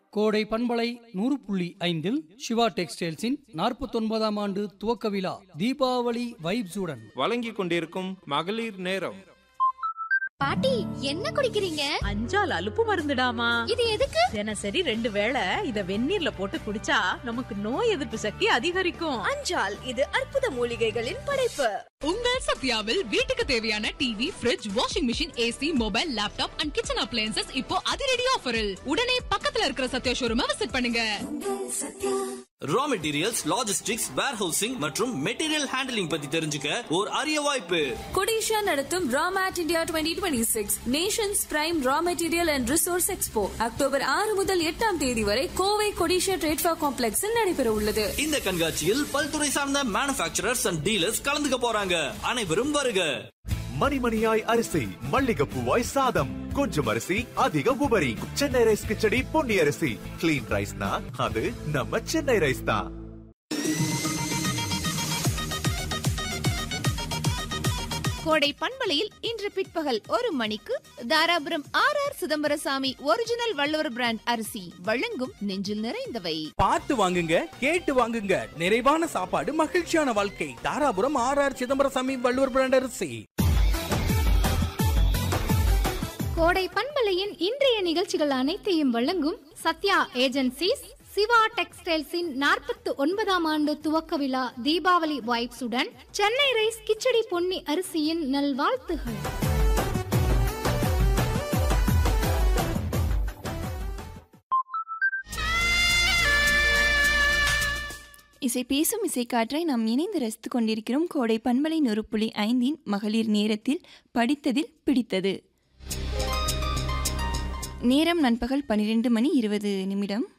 கோடை பண்பலை நூறு புள்ளி ஐந்தில் சிவா டெக்ஸ்டைல்ஸின் நாற்பத்தொன்பதாம் ஆண்டு துவக்க விழா தீபாவளி வைப்ஸுடன் வழங்கிக் கொண்டிருக்கும் மகளிர் நேரம் பாட்டி என்ன குடிக்கிறீங்க அஞ்சால் அலுப்பு மருந்துடாமா இது எதுக்கு தினசரி ரெண்டு வேளை இத வெந்நீர்ல போட்டு குடிச்சா நமக்கு நோய் எதிர்ப்பு சக்தி அதிகரிக்கும் அஞ்சால் இது அற்புத மூலிகைகளின் படைப்பு உங்கள் சத்யாவில் வீட்டுக்கு தேவையான TV fridge washing machine AC mobile laptop and kitchen appliances இப்போ அதிரடி ஆஃபரில் உடனே பக்கத்துல இருக்கிற சத்யா ஷோரூமை விசிட் பண்ணுங்க ரா மெட்டீரியல்ஸ் லாஜிஸ்டிக்ஸ் வேர்ஹவுசிங் மற்றும் மெட்டீரியல் ஹேண்டலிங் பத்தி தெரிஞ்சுக்க ஒரு அரிய வாய்ப்பு கொடிஷா நடத்தும் RAMET India twenty twenty six nations prime raw material and resource expo October ஆறு முதல் எட்டாம் தேதி வரை கோவை கொடிஷா ட்ரேட்ஃபா காம்ப்ளெக்ஸில் நடைபெற உள்ளது இந்த கண்காட்சியில் பல்துறை சார்ந்த மேனுபேக்சரர்ஸ் அண்ட் டீலர்ஸ் கலந்துக்க போறாங்க அனைவரும் வருக மணிமணியாய் அரிசி மல்லிகைப்பூவாய் சாதம் கொஞ்சம் அரிசி அதிக உபரி சென்னை ரைஸ் கிச்சடி பொன்னி அரிசி கிளீன் ரைஸ்னா அது நம்ம சென்னை ரைஸ் தான் கோடை பண்பலையில் இன்று பிற்பகல் ஒரு மணிக்கு Dharapuram R R Chidambarasamy original Valluvar brand அரிசி வழங்கும் நெஞ்சில் நிறைந்தவை பார்த்து வாங்குங்க கேட்டு வாங்குங்க நிறைவான சாப்பாடு மகிழ்ச்சியான வாழ்க்கை Dharapuram R R Chidambarasamy Valluvar brand அரிசி கோடை பண்பலையின் இன்றைய நிகழ்ச்சிகள் அனைத்தையும் வழங்கும் சத்யா ஏஜென்சிஸ் சிவா டெக்ஸ்டைல்ஸின் நாற்பத்து ஒன்பதாம் ஆண்டு துவக்க விழா தீபாவளி வைப்ஸுடன் சென்னை ரைஸ் கிச்சடி பொன்னி அரிசியின் நல்வாழ்த்துகள் இசை பேசும் இசைக்காற்றை நாம் இணைந்து ரசித்துக் கொண்டிருக்கிறோம் கோடை பண்பலை நூறு புள்ளி ஐந்தின் மகளிர் நேரத்தில் படித்ததில் பிடித்தது நேரம் நண்பகல் பன்னிரெண்டு மணி இருபது நிமிடம்